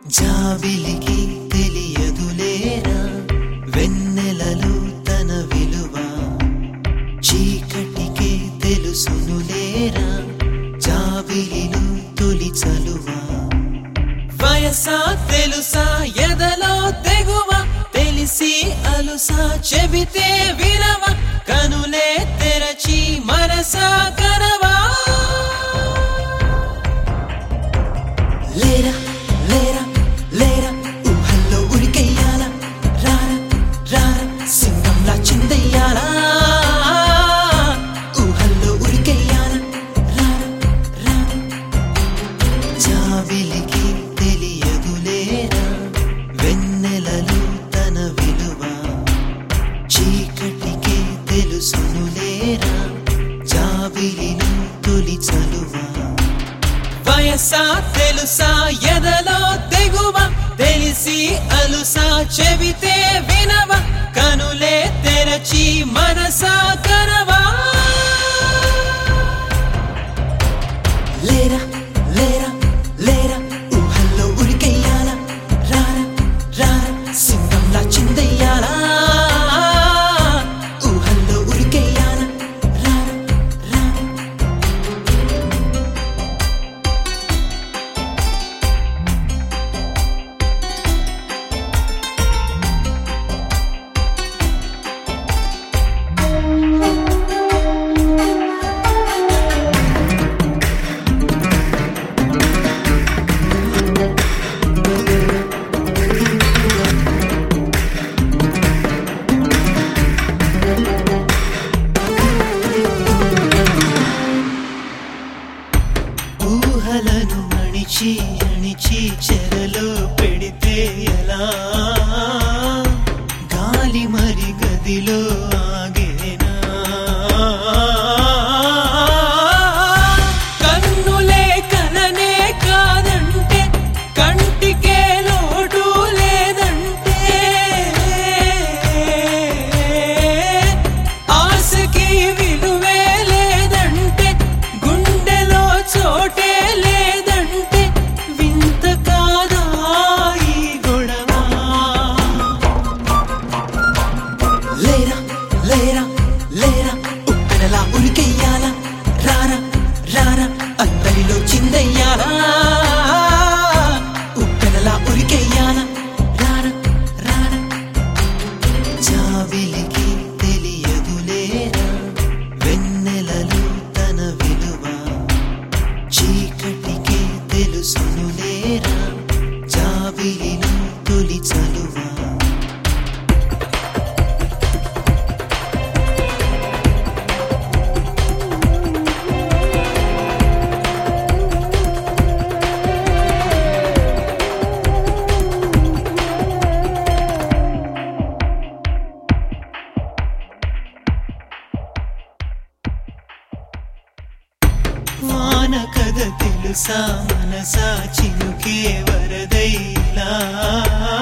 జాబిలికి తెలియదులేరా వెన్నెలలు తన విలువ చీకటికే తెలుసునులేరా జాబిలిను తొలి చలువా వయసా తెలుసా ఎదలో తెగువ తెలిసి అలుసా చెబితే వినవ కనులే తెరచి మనసా కనవా లేరా లేరా లేరా ఊహల్లో ఉరికెయ్యాల రారా రారా సింగంలా చిందెయ్యాలా ఊహల్లో ఉరికెయ్యాల రారా రారా జాబిలికి తెలియదులేరా వెన్నెలలు తన విలువ చీకటికే తెలుసునులేరా జాబిలిను తొలి చలువా వయసా తెలుసా ఎదలో తెగువ తెలిసి అలుసా చెబితే వినవ కనులే తెరచి మనసా కనవా లేరా లేరా లేరా ఊహల్లో ఉరికెయ్యాల రారా రారా సింగంలా చిందెయ్యాలా ఊహల్లో ఉరికెయ్యాల రారా రారా ఊహలను అణిచి అణిచి చెరలో పెడితే ఎలా గాలి మరి గదిలో ఆగేనా కన్నులే కననే కాదంటే కంటికే లోటు లేదంటే ఆశకి విలువే లేదంటే గుండెలో చోటే లేదంటే వింత కాదా ఈ గొడవ లేరా లేరా లేరా ఉప్పెనలా ఉరికెయ్యాలా రారా రారా అందరిలో చిందెయ్యాలా ఉప్పెనలా ఉరికెయ్యాలా రారా రారా జాబిలికి తెలియదులేరా వెన్నెలలు తన విలువ చీకటికే తెలుసునులేరా జాబిలిను తొలి చలువా వాన కథ తెలుసా మనసా చినుకే వరదైలా